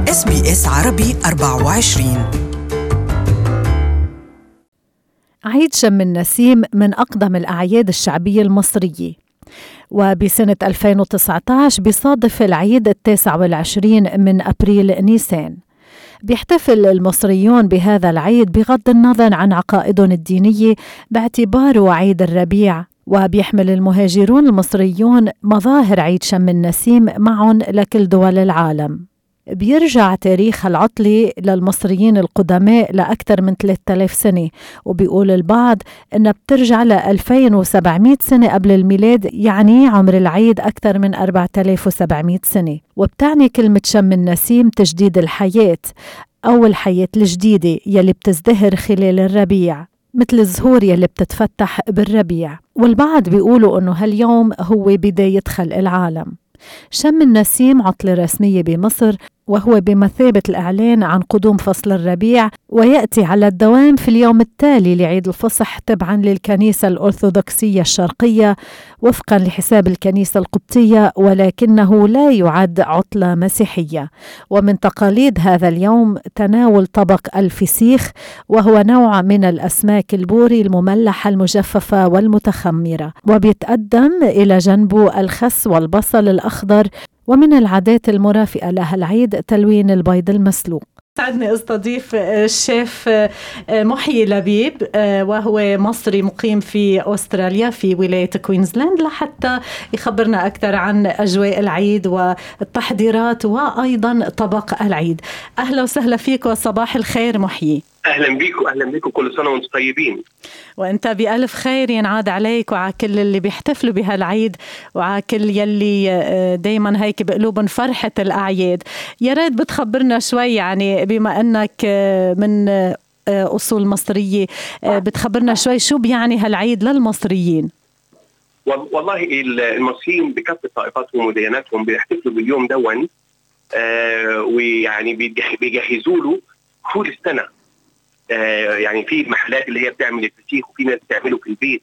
اس بي اس عربي 24 عيد شم النسيم من أقدم الأعياد الشعبية المصرية وبسنة 2019 بيصادف العيد التاسع والعشرين من أبريل نيسان بيحتفل المصريون بهذا العيد بغض النظر عن عقائدهم الدينية باعتباره عيد الربيع وبيحمل المهاجرون المصريون مظاهر عيد شم النسيم معهم لكل دول العالم بيرجع تاريخ العطلة للمصريين القدماء لأكثر من 3000 سنة وبيقول البعض إنها بترجع ل 2700 سنة قبل الميلاد يعني عمر العيد أكثر من 4700 سنة وبتعني كلمة شم النسيم تجديد الحياة أو الحياة الجديدة يلي بتزدهر خلال الربيع مثل الزهور يلي بتتفتح بالربيع والبعض بيقولوا أنه هاليوم هو بداية خلق العالم شم النسيم عطلة رسمية بمصر وهو بمثابة الإعلان عن قدوم فصل الربيع ويأتي على الدوام في اليوم التالي لعيد الفصح تبعا للكنيسة الأرثوذكسية الشرقية وفقا لحساب الكنيسة القبطية ولكنه لا يعد عطلة مسيحية ومن تقاليد هذا اليوم تناول طبق الفسيخ وهو نوع من الأسماك البوري المملحة المجففة والمتخمرة وبيتقدم إلى جنبه الخس والبصل الأخضر ومن العادات المرافقة لها العيد تلوين البيض المسلوق سعدني استضيف الشيف محيي لبيب وهو مصري مقيم في استراليا في ولايه كوينزلاند لحتى يخبرنا اكثر عن اجواء العيد والتحضيرات وايضا طبق العيد. اهلا وسهلا فيك وصباح الخير محيي. اهلا بكم اهلا بكم كل سنه وانتم طيبين وانت بالف خير ينعاد عليك وعلى كل اللي بيحتفلوا بهالعيد وعلى كل يلي آه، دائما هيك بقلوبهم فرحه الاعياد يا ريت بتخبرنا شوي يعني بما انك آه، من آه، اصول مصريه بتخبرنا شوي شو بيعني هالعيد للمصريين والله المصريين بكافه طائفاتهم ودياناتهم بيحتفلوا باليوم دون آه ويعني بيجهزوا له طول السنه آه يعني في محلات اللي هي بتعمل الفسيخ وفي ناس بتعمله في البيت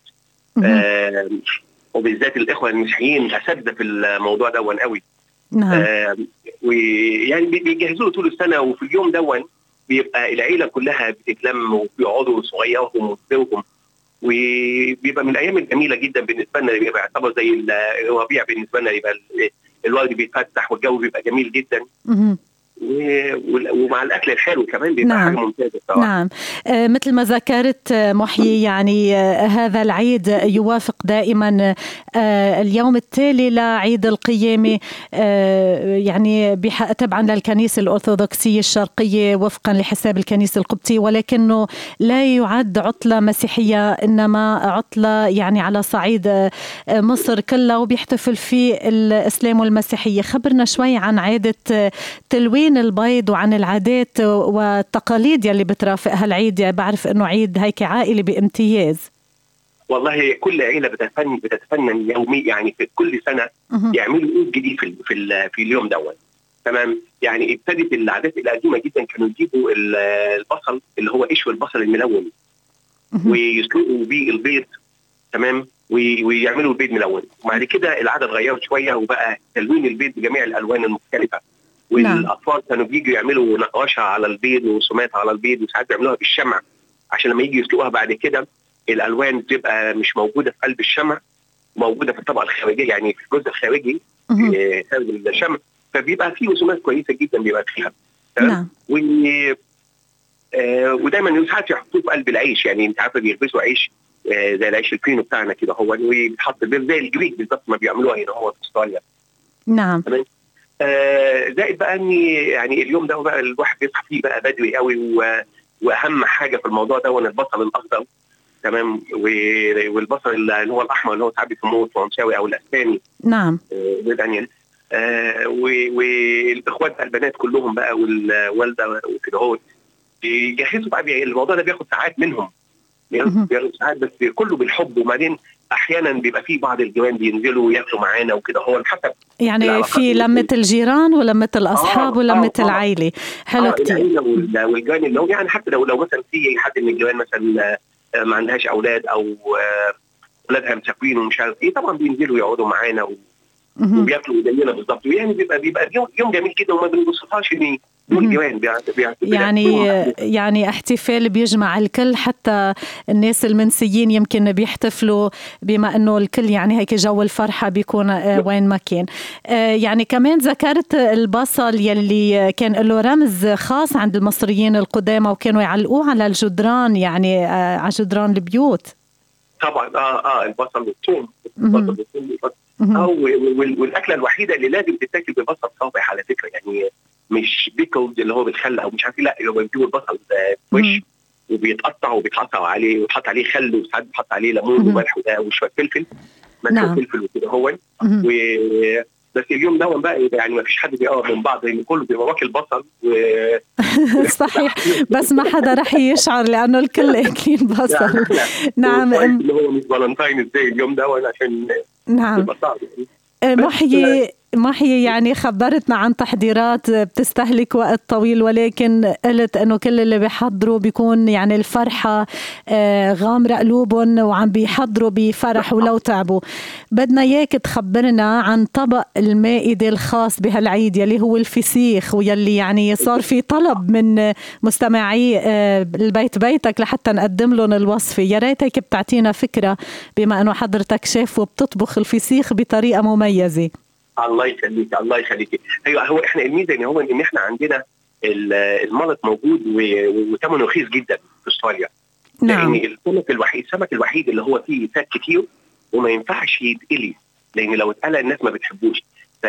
آه وبالذات الاخوه المسيحيين اساتذه في الموضوع دون قوي نعم آه ويعني بيجهزوا طول السنه وفي اليوم دون بيبقى العيله كلها بتتلم وبيقعدوا صغيرهم وكبيرهم وبيبقى من الايام الجميله جدا بالنسبه لنا بيبقى يعتبر زي الربيع بالنسبه لنا يبقى الورد بيتفتح والجو بيبقى جميل جدا ومع الاكل الحلو كمان بيبقى نعم. حاجه ممتازه طبعا نعم آه مثل ما ذكرت آه، محيي يعني آه هذا العيد يوافق دائما آه اليوم التالي لعيد القيامه آه يعني تبعا للكنيسه الارثوذكسيه الشرقيه وفقا لحساب الكنيسه القبطيه ولكنه لا يعد عطله مسيحيه انما عطله يعني على صعيد آه مصر كلها وبيحتفل فيه الاسلام والمسيحيه خبرنا شوي عن عاده آه، تلوين تلوين البيض وعن العادات والتقاليد يلي بترافق هالعيد يعني بعرف انه عيد هيك عائلي بامتياز والله كل عيله بتتفنن بتتفنن يومي يعني في كل سنه يعملوا عيد جديد في في, في اليوم دوت تمام يعني ابتدت العادات القديمه جدا كانوا يجيبوا البصل اللي هو قشو البصل الملون ويسلقوا بيه البيض تمام ويعملوا البيض ملون وبعد كده العاده اتغيرت شويه وبقى تلوين البيض بجميع الالوان المختلفه نعم. والاطفال كانوا بيجوا يعملوا نقاشه على البيض ورسومات على البيض وساعات بيعملوها بالشمع عشان لما يجي يسلقوها بعد كده الالوان بتبقى مش موجوده في قلب الشمع موجوده في الطبقه الخارجيه يعني في الجزء الخارجي آه، خارج الشمع فبيبقى في رسومات كويسه جدا بيبقى فيها نعم و آه ودايما ساعات يحطوه في قلب العيش يعني انت عارفه بيلبسوا عيش آه زي العيش الفينو بتاعنا كده هو وبيتحط زي الجريك بالظبط ما بيعملوها هنا هو في استراليا نعم تمام آه زائد بقى ان يعني اليوم ده بقى الواحد بيصحى فيه بقى بدري قوي واهم حاجه في الموضوع ده هو البصل الاخضر تمام والبصل اللي هو الاحمر اللي هو ساعات بيسموه الفرنساوي او الاسباني نعم آه آه والاخوات البنات كلهم بقى والوالده وكده هو بيجهزوا بقى الموضوع ده بياخد ساعات منهم بياخد ساعات بس كله بالحب وبعدين احيانا بيبقى في بعض الجيران بينزلوا وياكلوا معانا وكده هو حسب يعني في لمه الجيران ولمه الاصحاب آه ولمه آه العائله حلو آه كثير العائله والجيران اللي هو يعني حتى لو لو مثلا في حد من الجيران مثلا آه، ما عندهاش اولاد او آه، اولادها مسافرين ومش عارف ايه طبعا بينزلوا يقعدوا معانا وبياكلوا زينا بالظبط يعني بيبقى بيبقى يوم جميل جدا وما بنوصفهاش ان دول جيران يعني يعني احتفال بيجمع الكل حتى الناس المنسيين يمكن بيحتفلوا بما انه الكل يعني هيك جو الفرحه بيكون آه، وين ما كان آه، يعني كمان ذكرت البصل يلي كان له رمز خاص عند المصريين القدامى وكانوا يعلقوه على الجدران يعني آه، على جدران البيوت طبعا اه اه البصل والثوم البصل والثوم اه والاكله الوحيده اللي لازم تتاكل ببصل صابح على فكره يعني مش بيكلز اللي هو بالخل او مش عارف إيه، لا هو بيجيبوا البصل وش وبيتقطع وبيتحط عليه ويتحط عليه خل وساعات بيتحط عليه ليمون وملح وشويه فلفل نعم فلفل وكده هو و بس اليوم ده بقى يعني ما فيش حد بيقرب من بعض لان كله بيبقى واكل بصل و صحيح بس ما حدا رح يشعر لانه الكل اكلين بصل نعم اللي هو مش فالنتاين ازاي اليوم ده عشان نعم محيي محي يعني خبرتنا عن تحضيرات بتستهلك وقت طويل ولكن قلت انه كل اللي بيحضروا بيكون يعني الفرحه آه، غامره قلوبهم وعم بيحضروا بفرح ولو تعبوا بدنا اياك تخبرنا عن طبق المائده الخاص بهالعيد يلي هو الفسيخ ويلي يعني صار في طلب من مستمعي آه، البيت بيتك لحتى نقدم لهم الوصفه يا ريت هيك بتعطينا فكره بما انه حضرتك شيف وبتطبخ الفسيخ بطريقه مميزه الله يخليك الله يخليك ايوه هو احنا الميزه ان هو ان احنا عندنا الملط موجود وثمنه رخيص جدا في استراليا نعم لان السمك الوحيد السمك الوحيد اللي هو فيه فات كتير وما ينفعش يتقلي لان لو اتقلى الناس ما بتحبوش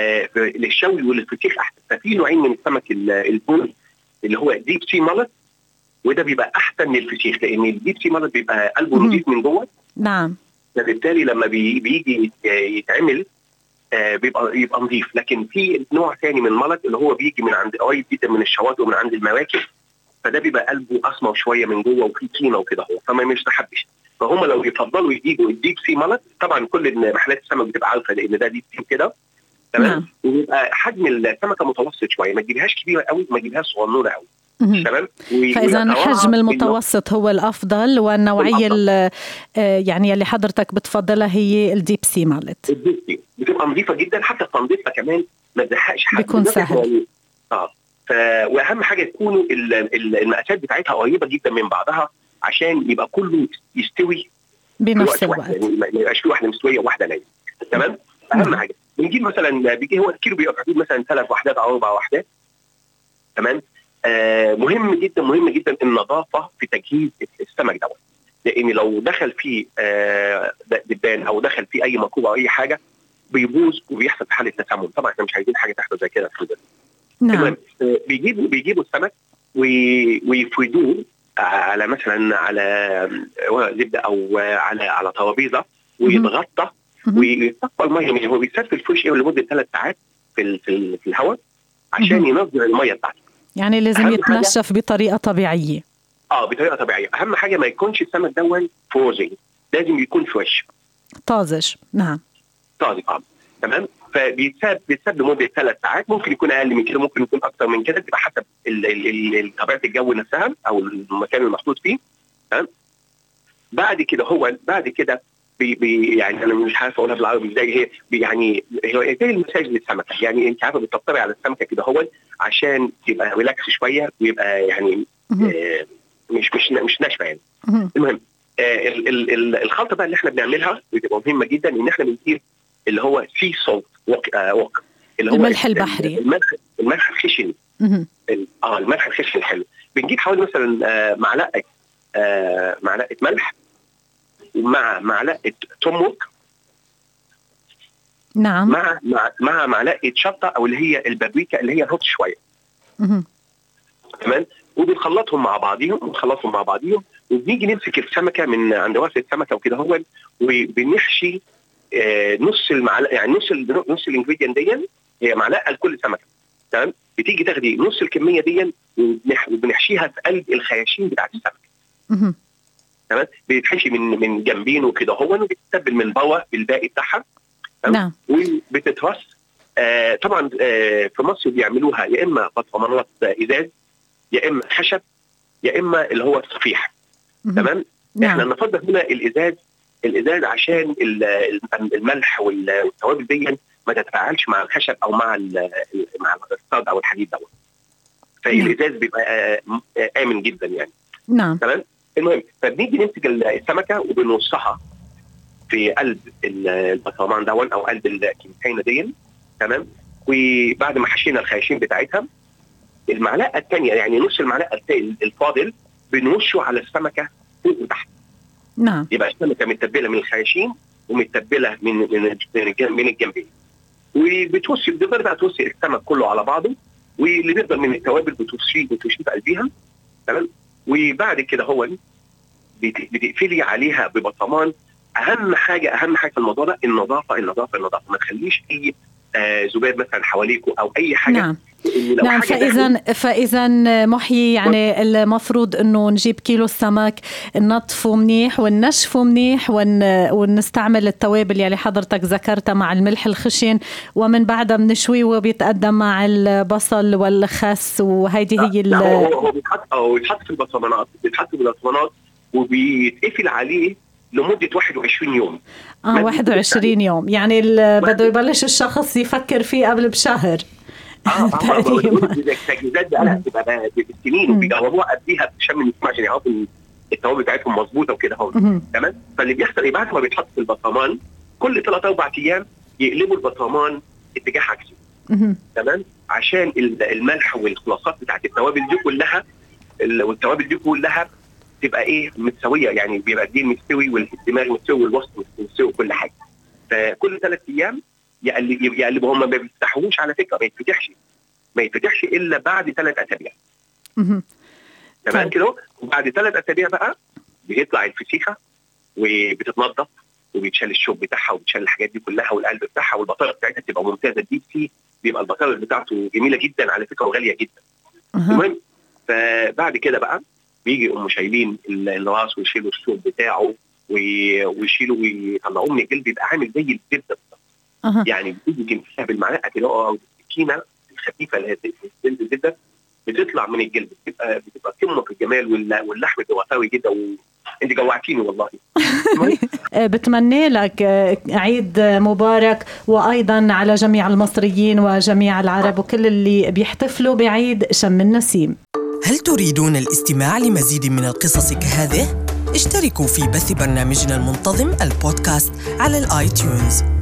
فللشوي وللفسيخ احسن ففي نوعين من السمك البوري اللي هو ديب سي ملط وده بيبقى احسن من الفسيخ لان الديب سي ملط بيبقى قلبه نظيف من جوه نعم فبالتالي لما بيجي يتعمل آه بيبقى يبقى نظيف لكن في نوع ثاني من الملط اللي هو بيجي من عند قريب جدا من الشواطئ ومن عند المواكب فده بيبقى قلبه اسمر شويه من جوه وفي طينه وكده هو فما مش تحبش فهم لو يفضلوا يجيبوا الديب سي ملط طبعا كل محلات السمك بتبقى عارفه لان ده ديب سي كده تمام نعم. ويبقى حجم السمكه متوسط شويه ما تجيبهاش كبيره قوي ما تجيبهاش صغنونه قوي تمام فاذا الحجم المتوسط هو الافضل والنوعيه اللي آه، يعني اللي حضرتك بتفضلها هي الديب سي مالت الديب سي بتبقى نظيفه جدا حتى تنظيفها كمان ما تزهقش حد بيكون سهل اه ف... واهم حاجه تكونوا المقاسات بتاعتها قريبه جدا من بعضها عشان يبقى كله يستوي بنفس الوقت يعني ما يبقاش في واحده مستويه وواحده نايمه تمام اهم حاجه بنجيب مثلا بيجي هو الكيلو بيبقى في مثلا ثلاث وحدات او اربع وحدات تمام آه مهم جدا مهم جدا النظافه في تجهيز السمك دوت لان لو دخل فيه آه دبان او دخل فيه اي مكروب او اي حاجه بيبوظ وبيحصل في حاله تسمم طبعا احنا مش عايزين حاجه تحصل زي كده في نعم آه بيجيبوا بيجيبوا السمك ويفردوه على مثلا على زبده او على على ترابيزه ويتغطى ويصفى الميه هو بيتساب في الفرش لمده ثلاث ساعات في في الهواء عشان ينظم الميه بتاعته يعني لازم يتنشف بطريقه طبيعيه اه بطريقه طبيعيه اهم حاجه ما يكونش السمك دون فروزن لازم يكون فريش طازج نعم طازج اه تمام فبيتساب بيتساب لمده ثلاث ساعات ممكن يكون اقل من كده ممكن يكون اكثر من كده تبقى حسب طبيعه الجو نفسها او المكان المحطوط فيه تمام بعد كده هو بعد كده بي بي يعني انا مش عارف اقولها بالعربي ازاي هي هي هي زي المساج للسمكه يعني انت عارفه بتطبطبي على السمكه كده هو عشان تبقى ريلاكس شويه ويبقى يعني آه مش مش مش ناشفه يعني المهم آه ال ال الخلطه بقى اللي احنا بنعملها بتبقى مهمه جدا ان احنا بنجيب اللي هو سي سولت وك, آه وك اللي هو الملح البحري الملح الملح الخشن اه الملح الخشن الحلو بنجيب حوالي مثلا آه معلقه آه معلقه ملح مع معلقه توموك نعم مع مع مع معلقه شطه او اللي هي البابريكا اللي هي هوت شويه تمام وبنخلطهم مع بعضيهم ونخلطهم مع بعضيهم وبنيجي نمسك السمكه من عند راس السمكه وكده هو وبنحشي آه نص المعلقه يعني نص ال نص الانجريدينت دي هي معلقه لكل سمكه تمام بتيجي تاخدي نص الكميه دي وبنحشيها في قلب الخياشيم بتاعت السمكه تمام بيتحشي من من جنبين وكده هو وبتتبل من بوا بالباقي بتاعها نعم وبتترص آه طبعا آه في مصر بيعملوها يا اما بطمانات ازاز يا اما خشب يا اما اللي هو الصفيح تمام نعم. احنا نفضل هنا الازاز الازاز عشان الملح والتوابل دي ما تتفاعلش مع الخشب او مع مع الصاج او الحديد دوت فالازاز بيبقى امن جدا يعني نعم تمام المهم فبنيجي نمسك السمكه وبنرصها في قلب البصمان دون او قلب الكيميائيه دي تمام وبعد ما حشينا الخياشيم بتاعتها المعلقه الثانيه يعني نص المعلقه الفاضل بنوشه على السمكه فوق وتحت نعم يبقى السمكه متبله من الخياشيم ومتبله من من من الجنبين وبتوصي بتقدر بقى توصي السمك كله على بعضه واللي بيقدر من التوابل بتوصيه بتوصيه في قلبيها تمام وبعد كده هو بتقفلي عليها ببطمان اهم حاجه اهم حاجه في الموضوع ده النظافه النظافه النظافه ما تخليش اي آه ذباب مثلا حواليكوا او اي حاجه نعم نعم فاذا فاذا محيي يعني المفروض انه نجيب كيلو السمك ننظفه منيح وننشفه منيح ون ونستعمل التوابل يلي حضرتك ذكرتها مع الملح الخشن ومن بعدها بنشويه وبيتقدم مع البصل والخس وهيدي هي لا هو هو بيتحط هو بيتحط في البصمانات بيتحط في البصمانات وبيتقفل عليه لمدة 21 يوم اه 21 يوم يعني بده يبلش الشخص يفكر فيه قبل بشهر اه تقريبا التجهيزات بقى لها بتبقى بالسنين وبيجربوها قبليها عشان ما نسمعش عشان يعرفوا التوابل بتاعتهم مظبوطه وكده اهو تمام فاللي بيحصل ايه بعد ما بيتحط في البطامان كل ثلاث اربع ايام يقلبوا البطامان اتجاه عكسي تمام عشان الملح والخلاصات بتاعت التوابل دي كلها والتوابل دي كلها تبقى ايه متساويه يعني بيبقى الدين مستوي والدماغ مستوي والوسط مستوي وكل حاجه فكل ثلاث ايام يقلبوا هم ما بيفتحوش على فكره ما يتفتحش ما يتفتحش الا بعد ثلاث اسابيع تمام كده وبعد ثلاث اسابيع بقى بيطلع الفسيخه وبتتنضف وبيتشال الشوك بتاعها وبيتشال الحاجات دي كلها والقلب بتاعها والبطاطا بتاعتها بتبقى ممتازه الديب سي بيبقى البطاطا بتاعته جميله جدا على فكره وغاليه جدا المهم فبعد كده بقى بيجي يقوموا شايلين الراس ويشيلوا الشوك بتاعه ويشيلوا ويطلعوه من الجلد يبقى عامل زي الزبده أه. يعني بتيجي تمسكها بالمعلقه كده او السكينه الخفيفه اللي هي الزبده بتطلع من الجلد بتبقى بتبقى قمه في الجمال واللحم بيبقى قوي جدا انت جوعتيني والله بتمنى لك عيد مبارك وايضا على جميع المصريين وجميع العرب وكل اللي بيحتفلوا بعيد شم النسيم هل تريدون الاستماع لمزيد من القصص كهذه اشتركوا في بث برنامجنا المنتظم البودكاست على الاي تيونز